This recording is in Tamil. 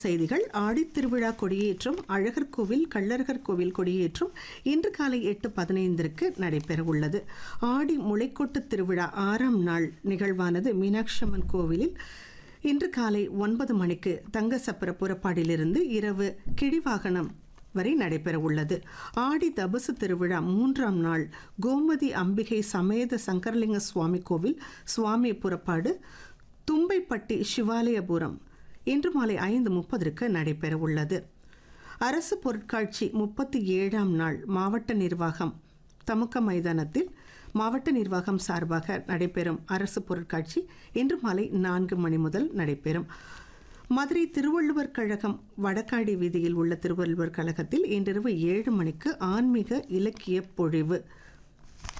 செய்திகள் ஆடித்திருவிழா கொடியேற்றம் அழகர் கோவில் கள்ளழகர் கோவில் கொடியேற்றம் இன்று காலை எட்டு பதினைந்திற்கு நடைபெற உள்ளது ஆடி முளைக்கொட்டு திருவிழா ஆறாம் நாள் நிகழ்வானது மீனாட்சி அம்மன் கோவிலில் இன்று காலை ஒன்பது மணிக்கு தங்க சப்பர புறப்பாடிலிருந்து இரவு கிழிவாகனம் வரை நடைபெற உள்ளது ஆடி தபசு திருவிழா மூன்றாம் நாள் கோமதி அம்பிகை சமேத சங்கரலிங்க சுவாமி கோவில் சுவாமி புறப்பாடு தும்பைப்பட்டி சிவாலயபுரம் இன்று மாலை ஐந்து முப்பதற்கு நடைபெற உள்ளது அரசு பொருட்காட்சி முப்பத்தி ஏழாம் நாள் மாவட்ட நிர்வாகம் தமுக்க மைதானத்தில் மாவட்ட நிர்வாகம் சார்பாக நடைபெறும் அரசு பொருட்காட்சி இன்று மாலை நான்கு மணி முதல் நடைபெறும் மதுரை திருவள்ளுவர் கழகம் வடக்காடி வீதியில் உள்ள திருவள்ளுவர் கழகத்தில் இன்றிரவு ஏழு மணிக்கு ஆன்மீக இலக்கிய பொழிவு